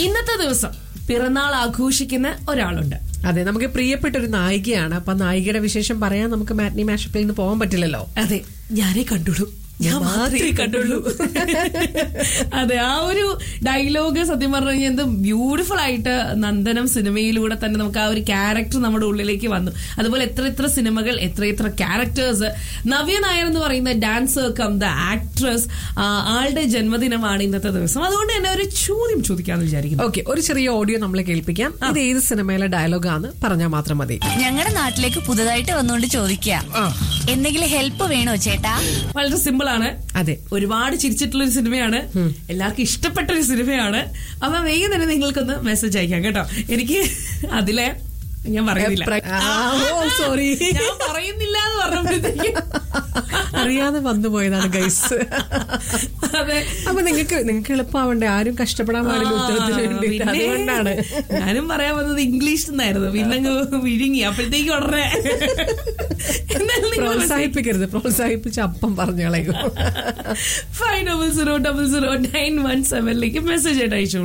ഇന്നത്തെ ദിവസം പിറന്നാൾ ആഘോഷിക്കുന്ന ഒരാളുണ്ട് അതെ നമുക്ക് പ്രിയപ്പെട്ട ഒരു നായികയാണ് അപ്പൊ ആ നായികയുടെ വിശേഷം പറയാൻ നമുക്ക് മാറ്റ്നി മാഷപ്പിൽ നിന്ന് പോകാൻ പറ്റില്ലല്ലോ അതെ ഞാനേ കണ്ടുള്ളൂ ഞാൻ മാത്രമേ കണ്ടുള്ളൂ അതെ ആ ഒരു ഡയലോഗ് സത്യം പറഞ്ഞു കഴിഞ്ഞാൽ എന്ത് ബ്യൂട്ടിഫുൾ ആയിട്ട് നന്ദനം സിനിമയിലൂടെ തന്നെ നമുക്ക് ആ ഒരു ക്യാരക്ടർ നമ്മുടെ ഉള്ളിലേക്ക് വന്നു അതുപോലെ എത്ര എത്ര സിനിമകൾ എത്ര എത്ര ക്യാരക്ടേഴ്സ് നവ്യ നായർ എന്ന് പറയുന്ന ഡാൻസർ കം ദ ആക്ട്രസ് ആളുടെ ജന്മദിനമാണ് ഇന്നത്തെ ദിവസം അതുകൊണ്ട് തന്നെ ഒരു ചോദ്യം ചോദിക്കാന്ന് വിചാരിക്കുന്നു ഓക്കെ ഒരു ചെറിയ ഓഡിയോ നമ്മളെ കേൾപ്പിക്കാം ഇത് ഏത് സിനിമയിലെ ഡയലോഗാന്ന് പറഞ്ഞാൽ മാത്രം മതി ഞങ്ങളുടെ നാട്ടിലേക്ക് പുതുതായിട്ട് വന്നുകൊണ്ട് ചോദിക്കാം എന്തെങ്കിലും ഹെൽപ്പ് വേണോ ചേട്ടാ വളരെ സിമ്പിൾ ആണ് അതെ ഒരുപാട് ചിരിച്ചിട്ടുള്ള ഒരു സിനിമയാണ് എല്ലാവർക്കും ഇഷ്ടപ്പെട്ട ഒരു സിനിമയാണ് അപ്പൊ വേഗം തന്നെ നിങ്ങൾക്കൊന്ന് മെസ്സേജ് അയക്കാം കേട്ടോ എനിക്ക് അതിലെ ഞാൻ പറയുന്നില്ല പ്ര- ആ, ഓ, sorry. ഞാൻ പറയുന്നില്ല എന്ന് പറഞ്ഞപ്പോഴത്തേക്ക് അറിയാതെ വന്നു പോയതാണ് ഗൈസ് അതെ അപ്പൊ നിങ്ങൾക്ക് നിങ്ങൾക്ക് എളുപ്പമാവണ്ടേ ആരും കഷ്ടപ്പെടാൻ പാടില്ല ഉത്തരത്തിന് ആ, വേണ്ടിയിട്ട് പിന്നെ അതുകൊണ്ടാണ് ഞാനും പറയാൻ വന്നത് ഇംഗ്ലീഷ് എന്നായിരുന്നു പിന്നെ അങ്ങ് വിഴുങ്ങി അപ്പോഴത്തേക്ക് ഉടനെ എന്നാലും നിങ്ങൾ പ്രോത്സാഹിപ്പിക്കരുത് പ്രോത്സാഹിപ്പിച്ച് അപ്പം പറഞ്ഞു കളയും five double zero double zero nine one സെവനിലേക്ക് മെസ്സേജ് ആയിട്ട് അയച്ചു